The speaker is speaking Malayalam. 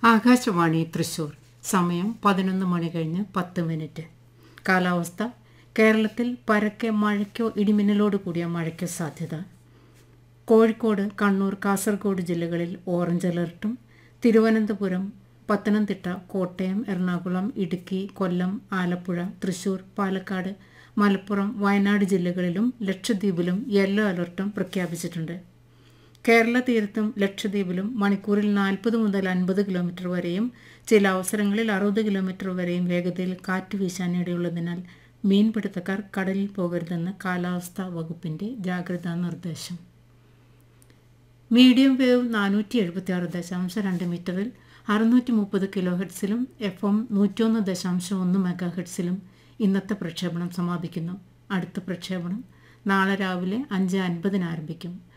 ആകാശവാണി തൃശൂർ സമയം പതിനൊന്ന് മണി കഴിഞ്ഞ് പത്ത് മിനിറ്റ് കാലാവസ്ഥ കേരളത്തിൽ പരക്കെ മഴയ്ക്കോ ഇടിമിന്നലോട് കൂടിയ മഴയ്ക്കോ സാധ്യത കോഴിക്കോട് കണ്ണൂർ കാസർഗോഡ് ജില്ലകളിൽ ഓറഞ്ച് അലർട്ടും തിരുവനന്തപുരം പത്തനംതിട്ട കോട്ടയം എറണാകുളം ഇടുക്കി കൊല്ലം ആലപ്പുഴ തൃശൂർ പാലക്കാട് മലപ്പുറം വയനാട് ജില്ലകളിലും ലക്ഷദ്വീപിലും യെല്ലോ അലർട്ടും പ്രഖ്യാപിച്ചിട്ടുണ്ട് കേരള തീരത്തും ലക്ഷദ്വീപിലും മണിക്കൂറിൽ നാൽപ്പത് മുതൽ അൻപത് കിലോമീറ്റർ വരെയും ചില അവസരങ്ങളിൽ അറുപത് കിലോമീറ്റർ വരെയും വേഗതയിൽ കാറ്റ് വീശാനിടയുള്ളതിനാൽ മീൻപിടുത്തക്കാർ കടലിൽ പോകരുതെന്ന് കാലാവസ്ഥാ വകുപ്പിന്റെ ജാഗ്രതാ നിർദ്ദേശം മീഡിയം വേവ് നാനൂറ്റി എഴുപത്തി ആറ് ദശാംശം രണ്ട് മീറ്ററിൽ അറുന്നൂറ്റി മുപ്പത് കിലോ ഹെഡ്സിലും എഫ് എം നൂറ്റൊന്ന് ദശാംശം ഒന്ന് മെഗാ ഹെഡ്സിലും ഇന്നത്തെ പ്രക്ഷേപണം സമാപിക്കുന്നു അടുത്ത പ്രക്ഷേപണം നാളെ രാവിലെ അഞ്ച് അൻപതിന് ആരംഭിക്കും